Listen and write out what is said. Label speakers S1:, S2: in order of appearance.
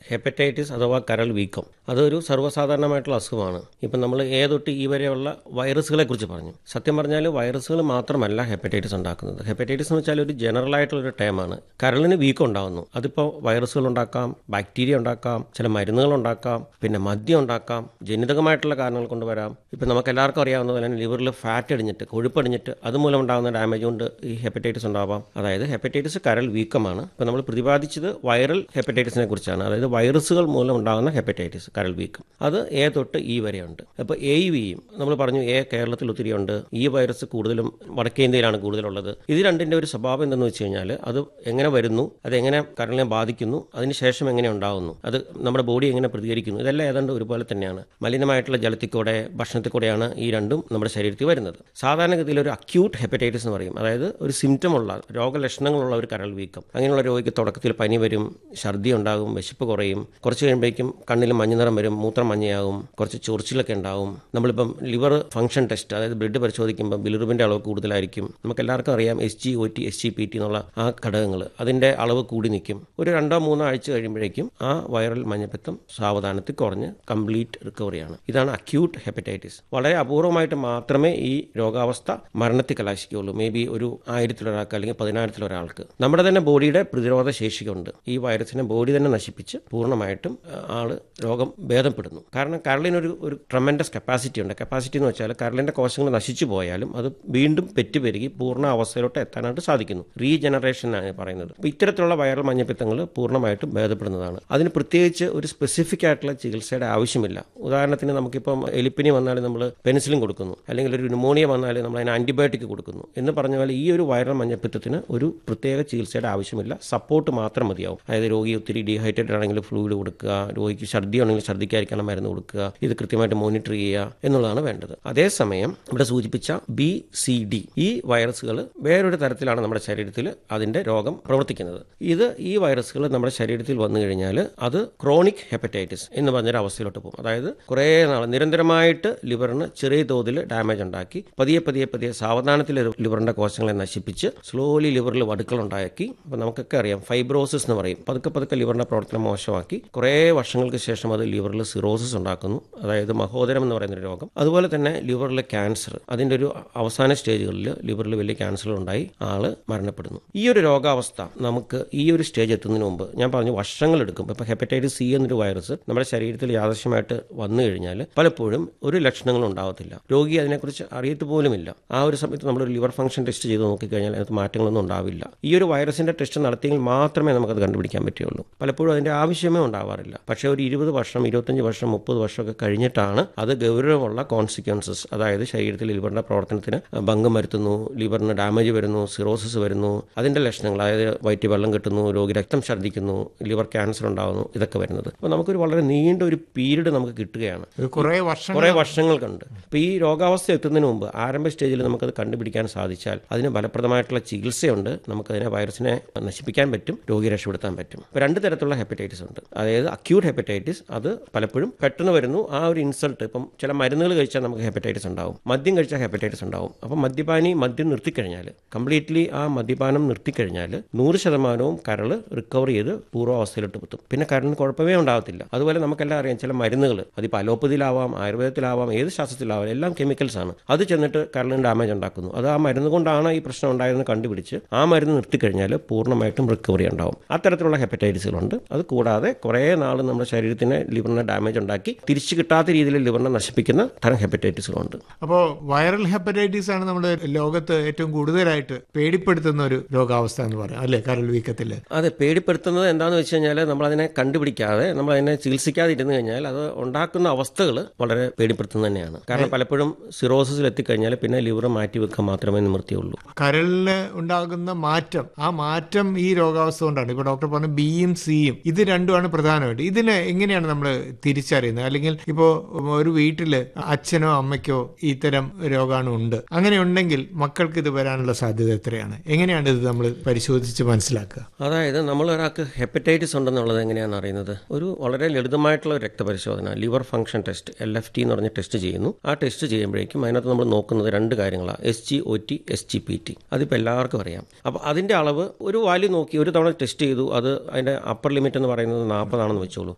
S1: hepatitis അഥവാ കരൾ വീക്കം അതൊരു സർവ്വസാധാരണമായിട്ടുള്ള അസുഖമാണ് ഇപ്പം നമ്മൾ എ തൊട്ട് ഈ വരെയുള്ള വൈറസുകളെ കുറിച്ച് പറഞ്ഞു സത്യം പറഞ്ഞാൽ വൈറസുകൾ മാത്രമല്ല ഹെപ്പറ്റൈറ്റിസ് ഉണ്ടാക്കുന്നത് ഹെപ്പറ്റൈറ്റിസ് എന്ന് വെച്ചാൽ ഒരു ജനറൽ ആയിട്ടുള്ള ഒരു ടേമാണ് കരളിന് വീക്കം ഉണ്ടാകുന്നു അതിപ്പോൾ വൈറസുകൾ ഉണ്ടാക്കാം ബാക്ടീരിയ ഉണ്ടാക്കാം ചില മരുന്നുകൾ ഉണ്ടാക്കാം പിന്നെ മദ്യം ഉണ്ടാക്കാം ജനിതകമായിട്ടുള്ള കാരണങ്ങൾ കൊണ്ട് വരാം ഇപ്പം നമുക്ക് എല്ലാവർക്കും അറിയാവുന്ന പോലെ തന്നെ ലിവറിൽ ഫാറ്റ് അടിഞ്ഞിട്ട് കൊഴുപ്പടിഞ്ഞിട്ട് അതുമൂലം ഉണ്ടാകുന്ന ഡാമേജ് കൊണ്ട് ഈ ഹെപ്പറ്റൈറ്റിസ് ഉണ്ടാവാം അതായത് ഹെപ്പറ്റൈറ്റിസ് കരൾ വീക്കമാണ് ഇപ്പം നമ്മൾ പ്രതിപാദിച്ചത് വൈറൽ ഹെപ്പറ്റൈറ്റിസിനെ കുറിച്ചാണ് അതായത് വൈറസുകൾ മൂലം ഉണ്ടാകുന്ന ഹെപ്പറ്റൈറ്റിസ് കരൾ വീക്കം അത് എ തൊട്ട് ഇ വരെയുണ്ട് അപ്പോൾ എ വിയും നമ്മൾ പറഞ്ഞു എ കേരളത്തിൽ ഒത്തിരി ഉണ്ട് ഈ വൈറസ് കൂടുതലും വടക്കേ ഇന്ത്യയിലാണ് കൂടുതലുള്ളത് ഇത് രണ്ടിൻ്റെ ഒരു സ്വഭാവം എന്തെന്ന് വെച്ച് കഴിഞ്ഞാൽ അത് എങ്ങനെ വരുന്നു അത് എങ്ങനെ കരളിനെ ബാധിക്കുന്നു അതിനുശേഷം എങ്ങനെ ഉണ്ടാകുന്നു അത് നമ്മുടെ ബോഡി എങ്ങനെ പ്രതികരിക്കുന്നു ഇതെല്ലാം ഏതാണ്ട് ഒരുപോലെ തന്നെയാണ് മലിനമായിട്ടുള്ള ജലത്തിൽ കൂടെ ഭക്ഷണത്തിൽ കൂടെയാണ് ഈ രണ്ടും നമ്മുടെ ശരീരത്തിൽ വരുന്നത് സാധാരണഗതിയിൽ ഒരു അക്യൂട്ട് ഹെപ്പറ്റൈറ്റിസ് എന്ന് പറയും അതായത് ഒരു സിംറ്റം ഉള്ള രോഗലക്ഷണങ്ങളുള്ള ഒരു കരൾ വീക്കം അങ്ങനെയുള്ള രോഗിക്ക് തുടക്കത്തിൽ പനി വരും ഛർദി ഉണ്ടാകും വിശപ്പ് കുറയും കുറച്ച് കഴിയുമ്പോഴേക്കും കണ്ണിൽ മഞ്ഞ നിറം വരും മൂത്രം മഞ്ഞയാകും കുറച്ച് ചൊറിച്ചിലൊക്കെ ഉണ്ടാവും നമ്മളിപ്പം ലിവർ ഫംഗ്ഷൻ ടെസ്റ്റ് അതായത് ബ്ലഡ് പരിശോധിക്കുമ്പോൾ ബിലിറുബിൻ്റെ അളവ് കൂടുതലായിരിക്കും നമുക്ക് എല്ലാവർക്കും അറിയാം S G O T S G P T എന്നുള്ള ആ ഘടകങ്ങൾ അതിൻ്റെ അളവ് കൂടി നിൽക്കും ഒരു രണ്ടോ മൂന്നോ ആഴ്ച കഴിയുമ്പോഴേക്കും ആ വൈറൽ മഞ്ഞപ്പിത്തം സാവധാനത്തിൽ കുറഞ്ഞ് കംപ്ലീറ്റ് റിക്കവറിയാണ് ഇതാണ് അക്യൂട്ട് ഹെപ്പറ്റൈറ്റിസ് വളരെ അപൂർവമായിട്ട് മാത്രമേ ഈ രോഗാവസ്ഥ മരണത്തിൽ കലാശിക്കുകയുള്ളൂ മേ ബി ഒരു ആയിരത്തിലൊരാൾക്ക് അല്ലെങ്കിൽ പതിനായിരത്തിലൊരാൾക്ക് നമ്മുടെ തന്നെ ബോഡിയുടെ പ്രതിരോധ ശേഷിയുണ്ട് ഈ വൈറസിനെ ബോഡി തന്നെ നശിപ്പിച്ച് പൂർണ്ണമായിട്ടും ആ, ആള് രോഗം ഭേദപ്പെടുന്നു കാരണം കരളിനൊരു ഒരു ട്രമെൻഡസ് കപ്പാസിറ്റി ഉണ്ട് കപ്പാസിറ്റി എന്ന് വെച്ചാൽ കരളിൻ്റെ കോശങ്ങൾ നശിച്ചു പോയാലും അത് വീണ്ടും പെറ്റുപെരുകി പൂർണ്ണ അവസ്ഥയിലോട്ട് എത്താനായിട്ട് സാധിക്കുന്നു റീജനറേഷൻ ആണ് പറയുന്നത് അപ്പോൾ ഇത്തരത്തിലുള്ള വൈറൽ മഞ്ഞപ്പിത്തങ്ങൾ പൂർണ്ണമായിട്ടും ഭേദപ്പെടുന്നതാണ് അതിന് പ്രത്യേകിച്ച് ഒരു സ്പെസിഫിക് ആയിട്ടുള്ള ചികിത്സയുടെ ആവശ്യമില്ല ഉദാഹരണത്തിന് നമുക്കിപ്പം എലിപ്പനി വന്നാൽ നമ്മൾ പെൻസിലിൻ കൊടുക്കുന്നു അല്ലെങ്കിൽ ഒരു ന്യൂമോണിയ വന്നാൽ നമ്മൾ അതിന് ആൻറ്റിബയോട്ടിക് കൊടുക്കുന്നു എന്ന് പറഞ്ഞ പോലെ ഈ ഒരു വൈറൽ മഞ്ഞപ്പിത്തത്തിന് ഒരു പ്രത്യേക ചികിത്സയുടെ ആവശ്യമില്ല സപ്പോർട്ട് മാത്രം മതിയാവും അതായത് രോഗി ഒത്തിരി ഡീഹൈഡ്രേറ്റഡ് ആണെങ്കിൽ ഫ്ലൂയിഡ് കൊടുക്കുക രോഗിക്ക് ഛർദി ആണെങ്കിൽ ഛർദ്ദിക്കാതിരിക്കാനുള്ള മരുന്ന് കൊടുക്കുക ഇത് കൃത്യമായിട്ട് മോണിറ്റർ ചെയ്യുക എന്നുള്ളതാണ് വേണ്ടത് അതേസമയം ഇവിടെ സൂചിപ്പിച്ച ബി സി ഡി ഈ വൈറസുകൾ വേറൊരു തരത്തിലാണ് നമ്മുടെ ശരീരത്തിൽ അതിൻ്റെ രോഗം പ്രവർത്തിക്കുന്നത് ഇത് ഈ വൈറസുകൾ നമ്മുടെ ശരീരത്തിൽ വന്നു കഴിഞ്ഞാൽ അത് ക്രോണിക് ഹെപ്പറ്റൈറ്റിസ് എന്ന് പറഞ്ഞൊരു അവസ്ഥയിലോട്ട് പോകും അതായത് കുറേ നാൾ നിരന്തരമായിട്ട് ലിവറിന് ചെറിയ തോതിൽ ഡാമേജ് ഉണ്ടാക്കി പതിയെ പതിയെ പതിയെ സാവധാനത്തിൽ ലിവറിന്റെ കോശങ്ങളെ നശിപ്പിച്ച് സ്ലോലി ലിവറിൽ വടുക്കൾ ഉണ്ടാക്കി അപ്പോൾ നമുക്കൊക്കെ അറിയാം ഫൈബ്രോസിസ് എന്ന് പറയും പതുക്കെ പതുക്കെ ലിവറിന്റെ പ്രവർത്തനം മോശമാക്കി കുറേ വർഷങ്ങൾക്ക് ശേഷം അത് ലിവറിൽ സിറോസിസ് ഉണ്ടാക്കുന്നു അതായത് മഹോദരം എന്ന് പറയുന്ന ഒരു രോഗം അതുപോലെ തന്നെ ലിവറിലെ ക്യാൻസർ അതിൻ്റെ ഒരു അവസാന സ്റ്റേജുകളിൽ ലിവറിൽ വലിയ ക്യാൻസർ ഉണ്ടായി ആള് മരണപ്പെടുന്നു ഈ ഒരു രോഗാവസ്ഥ നമുക്ക് ഈ ഒരു സ്റ്റേജ് എത്തുന്നതിന് മുമ്പ് ഞാൻ പറഞ്ഞു വർഷങ്ങളെടുക്കും ഇപ്പോൾ ഹെപ്പറ്റൈറ്റിസ് സി എന്നൊരു വൈറസ് നമ്മുടെ ശരീരത്തിൽ യാദൃശ്യമായിട്ട് വന്നു കഴിഞ്ഞാൽ പലപ്പോഴും ഒരു ലക്ഷണങ്ങളും ഉണ്ടാവത്തില്ല രോഗി അതിനെക്കുറിച്ച് അറിയത്ത് പോലുമില്ല ആ ഒരു സമയത്ത് നമ്മളൊരു ലിവർ ഫംഗ്ഷൻ ടെസ്റ്റ് ചെയ്ത് നോക്കിക്കഴിഞ്ഞാൽ അതിനകത്ത് മാറ്റങ്ങളൊന്നും ഉണ്ടാവില്ല ഈ ഒരു വൈറസിന്റെ ടെസ്റ്റ് നടത്തിയെങ്കിൽ മാത്രമേ നമുക്കത് കണ്ടുപിടിക്കാൻ പറ്റുള്ളൂ പലപ്പോഴും അതിന്റെ ആവശ്യമേ ഉണ്ടാവാറില്ല പക്ഷേ ഒരു ഇരുപത് വർഷം ഇരുപത്തഞ്ച് വർഷം മുപ്പത് വർഷമൊക്കെ കഴിഞ്ഞിട്ടാണ് അത് ഗൗരവമുള്ള കോൺസിക്വൻസസ് അതായത് ശരീരത്തിൽ ലിവറിന്റെ പ്രവർത്തനത്തിന് ഭംഗം വരുത്തുന്നു ലിവറിന് ഡാമേജ് വരുന്നു സിറോസിസ് വരുന്നു അതിന്റെ ലക്ഷണങ്ങൾ അതായത് വയറ്റിൽ വെള്ളം കിട്ടുന്നു രോഗി രക്തം ഛർദ്ദിക്കുന്നു ലിവർ ക്യാൻസർ ഉണ്ടാകുന്നു ഇതൊക്കെ വരുന്നത് അപ്പോൾ നമുക്കൊരു വളരെ നീണ്ട ഒരു പീരീഡ് നമുക്ക് കിട്ടുകയാണ്
S2: ഇത് കുറേ വർഷം
S1: കുറേ വർഷങ്ങൾക്കുണ്ട് അപ്പോൾ ഈ രോഗാവസ്ഥ എത്തുന്നതിന് മുമ്പ് ആരംഭ സ്റ്റേജിൽ നമുക്കത് കണ്ടുപിടിക്കാൻ സാധിച്ചാൽ അതിന് ഫലപ്രദമായിട്ടുള്ള ചികിത്സയുണ്ട് നമുക്കതിനെ വൈറസിനെ നശിപ്പിക്കാൻ പറ്റും രോഗിയെ രക്ഷപ്പെടുത്താൻ പറ്റും ഇപ്പോൾ രണ്ട് തരത്തിലുള്ള ഹെപ്പറ്റൈറ്റിസ് ഉണ്ട് അതായത് അക്യൂട്ട് ഹെപ്പറ്റൈറ്റിസ് അത് പലപ്പോഴും പെട്ടെന്ന് വരുന്നു ആ ഒരു ഇൻസൾട്ട് ഇപ്പം ചില മരുന്നുകൾ കഴിച്ചാൽ നമുക്ക് ഹെപ്പറ്റൈറ്റിസ് ഉണ്ടാവും മദ്യം കഴിച്ചാൽ ഹെപ്പറ്റൈറ്റിസ് ഉണ്ടാവും അപ്പം മദ്യപാനി മദ്യം നിർത്തിക്കഴിഞ്ഞാൽ കംപ്ലീറ്റ്ലി ആ മദ്യപാനം നിർത്തിക്കഴിഞ്ഞാൽ നൂറ് ശതമാനവും കരൾ റിക്കവർ ചെയ്ത് പൂർവ്വാവസ്ഥയിലോട്ട് എത്തും പിന്നെ കരളിന് കുഴപ്പമേ ഉണ്ടാവത്തില്ല അതുപോലെ നമുക്കെല്ലാം അറിയാം ചില മരുന്നുകൾ അതിപ്പോൾ അലോപ്പതിയിലാവാം ആയുർവേദത്തിലാവാം ഏത് ശാസ്ത്രത്തിലാവാം എല്ലാം കെമിക്കൽസ് ആണ് അത് ചെന്നിട്ട് കരളിന് ഡാമേജ് ഉണ്ടാക്കുന്നു അത് ആ മരുന്ന് കൊണ്ടാണ് ഈ പ്രശ്നം ഉണ്ടായതെന്ന് കണ്ടുപിടിച്ച് ആ മരുന്ന് നിർത്തിക്കഴിഞ്ഞാൽ പൂർണ്ണമായിട്ടും റിക്കവറി ഉണ്ടാവും അത്തരത്തിലുള്ള ഹെപ്പറ്റൈറ്റിസുകളുണ്ട് അത് കൂടാതെ കുറേ നാൾ നമ്മുടെ ശരീരത്തിന് ലിവറിന് ഡാമേജ് ഉണ്ടാക്കി തിരിച്ചു കിട്ടാത്ത രീതിയിൽ ലിവറിനെ നശിപ്പിക്കുന്ന തരം ഹെപ്പറ്റൈറ്റിസുകളുണ്ട്
S2: അപ്പോൾ വൈറൽ ഹെപ്പറ്റൈറ്റിസ് ആണ് നമ്മുടെ ലോകത്ത് ഏറ്റവും കൂടുതലായിട്ട് പേടിപ്പെടുത്തുന്ന ഒരു രോഗാവസ്ഥ എന്ന് പറയാം അല്ലേ കരൾ വീക്കത്തിൽ
S1: അതെ പേടിപ്പെടുത്തുന്നത് എന്താണെന്ന് വെച്ച് കഴിഞ്ഞാൽ നമ്മൾ അതിനെ കണ്ടുപിടിക്കാതെ നമ്മൾ അതിനെ ചികിത്സിക്കാതെ ഇരുന്ന് കഴിഞ്ഞാൽ അത് ഉണ്ടാക്കുന്ന അവസ്ഥകൾ വളരെ പേടിപ്പെടുത്തുന്നത് തന്നെയാണ് കാരണം പലപ്പോഴും സിറോസിസിൽ എത്തിക്കഴിഞ്ഞാൽ പിന്നെ ലിവർ മാറ്റി വെക്കാൻ മാത്രമേ നിവൃത്തിയുള്ളൂ
S2: കരളിന് ഉണ്ടാകുന്ന മാറ്റം ആ മാറ്റം ഈ രോഗാവസ്ഥ കൊണ്ടാണ് ഇപ്പോൾ ഡോക്ടർ പറഞ്ഞു ബിയും സിയും ഇത് രണ്ടുമാണ് പ്രധാനമായിട്ട് ഇതിനെ എങ്ങനെയാണ് നമ്മൾ തിരിച്ചറിയുന്നത് അല്ലെങ്കിൽ ഇപ്പോൾ ഒരു വീട്ടിൽ അച്ഛനോ അമ്മയ്ക്കോ ഇത്തരം രോഗാണു ഉണ്ട് അങ്ങനെ ഉണ്ടെങ്കിൽ മക്കൾക്ക് ഇത് വരാനുള്ള സാധ്യത എത്രയാണ് എങ്ങനെയാണ് ഇത് നമ്മൾ പരിശോധിച്ച് മനസ്സിലാക്കുക
S1: അതായത് നമ്മൾ ഒരാൾക്ക് ഹെപ്പറ്റൈറ്റിസ് ഉണ്ടെന്നുള്ളത് എങ്ങനെയാണ് അറിയുന്നത് ഒരു വളരെ ലളിതമായിട്ടുള്ള ഒരു രക്തപരിശോധന liver function test L F T എന്ന് പറഞ്ഞ ടെസ്റ്റ് ചെയ്യുന്നു ആ ടെസ്റ്റ് ചെയ്യുമ്പോഴേക്കും അതിനകത്ത് നമ്മൾ നോക്കുന്നത് രണ്ട് കാര്യങ്ങളാണ് S G O T S G P T അതിപ്പോൾ എല്ലാവർക്കും അറിയാം അപ്പോൾ അതിൻ്റെ അളവ് ഒരു വാല്യൂ നോക്കി ഒരു തവണ ടെസ്റ്റ് ചെയ്തു അത് അതിൻ്റെ അപ്പർ ലിമിറ്റ് എന്ന് പറയുന്നത് നാൽപ്പതാണെന്ന് വെച്ചോളൂ